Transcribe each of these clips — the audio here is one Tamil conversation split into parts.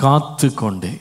காத்து கொண்டேன்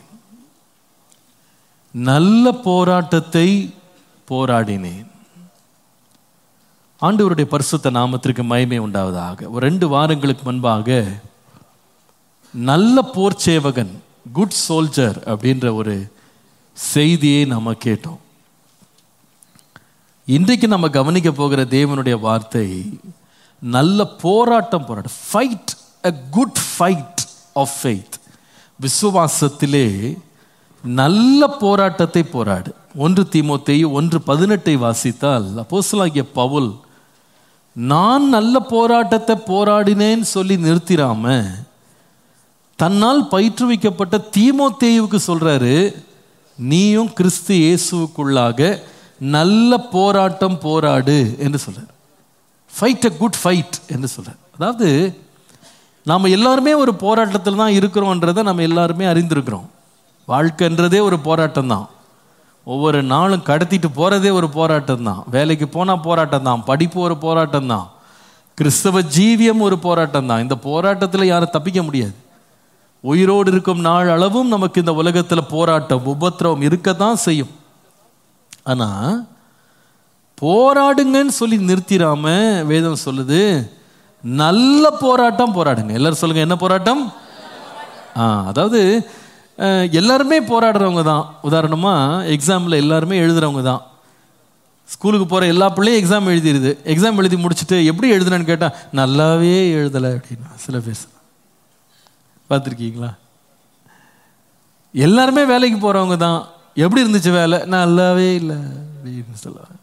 நல்ல போராட்டத்தை போராடினேன் ஆண்டவருடைய பரிசுத்த நாமத்திற்கு மகிமை உண்டாவதாக ஒரு ரெண்டு வாரங்களுக்கு முன்பாக நல்ல போர் சேவகன் குட் சோல்ஜர் அப்படின்ற ஒரு செய்தியை நாம கேட்டோம் இன்றைக்கு நம்ம கவனிக்க போகிற தேவனுடைய வார்த்தை நல்ல போராட்டம் போராட்டம் fight a good fight of faith விசுவாசத்திலே நல்ல போராட்டத்தை போராடு ஒன்று தீமோத்தேயு ஒன்று பதினெட்டை வாசித்தால் அப்போஸ்தலனாகிய பவுல் நான் நல்ல போராட்டத்தை போராடினேன்னு சொல்லி நிறுத்திராம தன்னால் பயிற்றுவிக்கப்பட்ட தீமோத்தேயுவுக்கு சொல்றாரு நீயும் கிறிஸ்து இயேசுவுக்குள்ளாக நல்ல போராட்டம் போராடு என்று சொல்றார் ஃபைட் அ குட் ஃபைட் என்று சொல்றார் அதாவது நாம் எல்லாருமே ஒரு போராட்டத்தில் தான் இருக்கிறோன்றதை நம்ம எல்லாருமே அறிந்திருக்கிறோம் வாழ்க்கைன்றதே ஒரு போராட்டம் தான் ஒவ்வொரு நாளும் கடத்திட்டு போகிறதே ஒரு போராட்டம் தான் வேலைக்கு போனால் போராட்டம் தான் படிப்பு ஒரு போராட்டம் தான் கிறிஸ்தவ ஜீவியம் ஒரு போராட்டம் தான் இந்த போராட்டத்தில் யாரும் தப்பிக்க முடியாது உயிரோடு இருக்கும் நாள் அளவும் நமக்கு இந்த உலகத்தில் போராட்டம் உபத்திரவம் இருக்கத்தான் செய்யும் ஆனால் போராடுங்கன்னு சொல்லி நிறுத்திடாம வேதம் சொல்லுது நல்ல போராட்டம் போராடுங்க எல்லாரும் சொல்லுங்க என்ன போராட்டம் ஆ அதாவது அஹ், எல்லாருமே போராடுறவங்க தான் உதாரணமாக எக்ஸாமில் எல்லாருமே எழுதுறவங்க தான் ஸ்கூலுக்கு போகிற எல்லா பிள்ளையும் எக்ஸாம் எழுதிடுது எக்ஸாம் எழுதி முடிச்சுட்டு எப்படி எழுதுனேன்னு கேட்டால் நல்லாவே எழுதலை அப்படின்னா சில பேர் பார்த்துருக்கீங்களா எல்லாருமே வேலைக்கு போகிறவங்க தான் எப்படி இருந்துச்சு வேலை நல்லாவே இல்லை அப்படின்னு சொல்லுவாங்க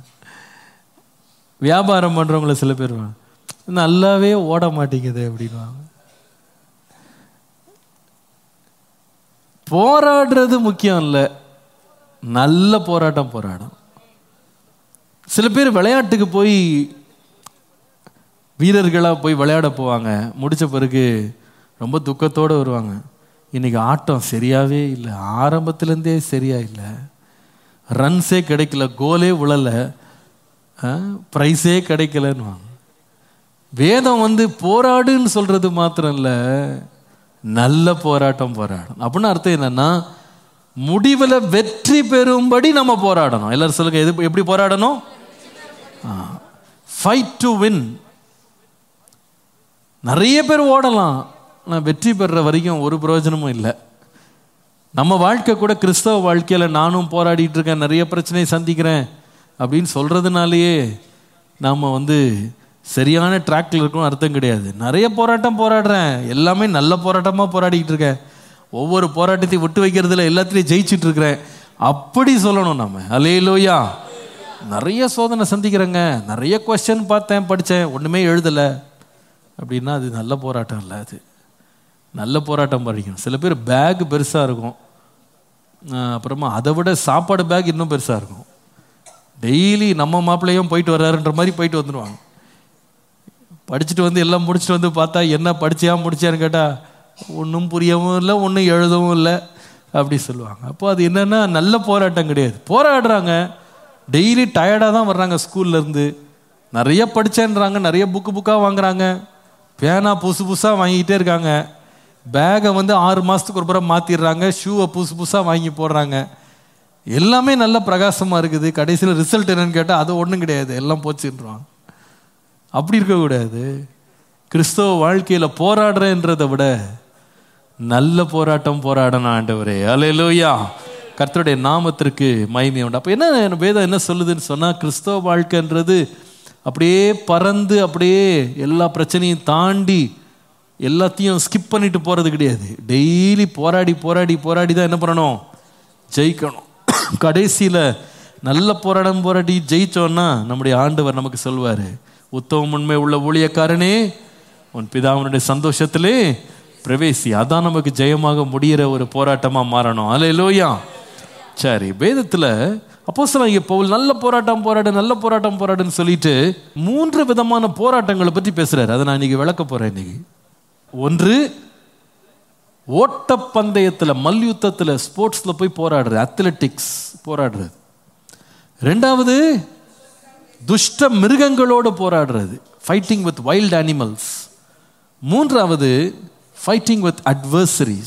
வியாபாரம் பண்ணுறவங்கள சில பேர் நல்லாவே ஓட மாட்டேங்குது அப்படின்வாங்க போராடுறது முக்கியம் இல்லை நல்ல போராட்டம் போராடும் சில பேர் விளையாட்டுக்கு போய் வீரர்களாக போய் விளையாட போவாங்க முடிச்ச பிறகு ரொம்ப துக்கத்தோடு வருவாங்க இன்னைக்கு ஆட்டம் சரியாவே இல்லை ஆரம்பத்துலேருந்தே சரியா இல்லை ரன்ஸே கிடைக்கல கோலே விழலை ப்ரைஸே கிடைக்கலன்னு வேதம் வந்து போராடுன்னு சொல்றது மாத்திரம் இல்லை நல்ல போராட்டம் போராடணும் அப்படின்னு அர்த்தம் என்னன்னா முடிவில் வெற்றி பெறும்படி நம்ம போராடணும் எல்லாரும் சொல்லுங்க எது எப்படி போராடணும் ஃபைட் டு வின் நிறைய பேர் ஓடலாம் ஆனால் வெற்றி பெறுற வரைக்கும் ஒரு பிரயோஜனமும் இல்லை நம்ம வாழ்க்கை கூட கிறிஸ்தவ வாழ்க்கையில் நானும் போராடிட்டு இருக்கேன் நிறைய பிரச்சனையை சந்திக்கிறேன் அப்படின்னு சொல்கிறதுனாலேயே நாம் வந்து சரியான ட்ராக்ல இருக்கணும் அர்த்தம் கிடையாது நிறைய போராட்டம் போராடுறேன் எல்லாமே நல்ல போராட்டமாக போராடிக்கிட்டு இருக்கேன் ஒவ்வொரு போராட்டத்தையும் விட்டு வைக்கிறதுல எல்லாத்துலேயும் ஜெயிச்சிட்டு இருக்கிறேன் அப்படி சொல்லணும் நம்ம அலேலோயா நிறைய சோதனை சந்திக்கிறேங்க நிறைய கொஸ்டின் பார்த்தேன் படித்தேன் ஒன்றுமே எழுதலை அப்படின்னா அது நல்ல போராட்டம் இல்லை அது நல்ல போராட்டம் படிக்கணும் சில பேர் பேக் பெருசாக இருக்கும் ஆஹ் அப்புறமா அதை விட சாப்பாடு பேக் இன்னும் பெருசாக இருக்கும் டெய்லி நம்ம மாப்பிள்ளையும் போயிட்டு வர்றாருன்ற மாதிரி போயிட்டு வந்துடுவாங்க படிச்சுட்டு வந்து எல்லாம் முடிச்சுட்டு வந்து பார்த்தா என்ன படிச்சியா முடிச்சியான்னு கேட்டால் ஒன்றும் புரியவும் இல்லை ஒன்றும் எழுதவும் இல்லை அப்படி சொல்லுவாங்க அப்போ அது என்னன்னா நல்ல போராட்டம் கிடையாது போராடுறாங்க டெய்லி டயர்டாக தான் வர்றாங்க ஸ்கூல்ல இருந்து நிறைய படிச்சேன்றாங்க நிறைய புக்கு புக்காக வாங்குறாங்க பேனா புதுசு புதுசாக வாங்கிக்கிட்டே இருக்காங்க பேகை வந்து ஆறு மாதத்துக்கு ஒரு புறம் மாற்றிடுறாங்க ஷூவை புதுசு புதுசாக வாங்கி போடுறாங்க எல்லாமே நல்ல பிரகாசமாக இருக்குது கடைசியில் ரிசல்ட் என்னன்னு கேட்டால் அது ஒன்றும் கிடையாது எல்லாம் போச்சுன்றாங்க அப்படி இருக்கக்கூடாது கிறிஸ்தவ வாழ்க்கையில் போராடுறேன்றதை விட நல்ல போராட்டம் போராடணும் ஆண்டவரே அலையலோயா கர்த்தருடைய நாமத்திற்கு மகிமை உண்டு அப்போ என்ன வேதம் என்ன சொல்லுதுன்னு சொன்னால் கிறிஸ்தவ வாழ்க்கைன்றது அப்படியே பறந்து அப்படியே எல்லா பிரச்சனையும் தாண்டி எல்லாத்தையும் ஸ்கிப் பண்ணிட்டு போகிறது கிடையாது டெய்லி போராடி போராடி போராடி தான் என்ன பண்ணணும் ஜெயிக்கணும் கடைசியில் நல்ல போராடம் போராடி ஜெயிச்சோன்னா நம்முடைய ஆண்டவர் நமக்கு சொல்வார் உத்தம உண்மை உள்ள ஊழியக்காரனே உன் பிதாவினுடைய சந்தோஷத்திலே பிரவேசி அதான் நமக்கு ஜெயமாக முடியிற ஒரு போராட்டமாக மாறணும் அல்ல லோயா சரி வேதத்தில் அப்போ இங்கே பவுல் நல்ல போராட்டம் போராடு நல்ல போராட்டம் போராடுன்னு சொல்லிட்டு மூன்று விதமான போராட்டங்களை பற்றி பேசுறாரு அதை நான் இன்னைக்கு விளக்க போறேன் இன்னைக்கு ஒன்று ஓட்டப்பந்தயத்தில் மல்யுத்தத்தில் ஸ்போர்ட்ஸில் போய் போராடுறது அத்லெட்டிக்ஸ் போராடுறது ரெண்டாவது துஷ்ட மிருகங்களோடு போராடுறது ஃபைட்டிங் வித் வைல்ட் அனிமல்ஸ் மூன்றாவது ஃபைட்டிங் வித் அட்வர்சரிஸ்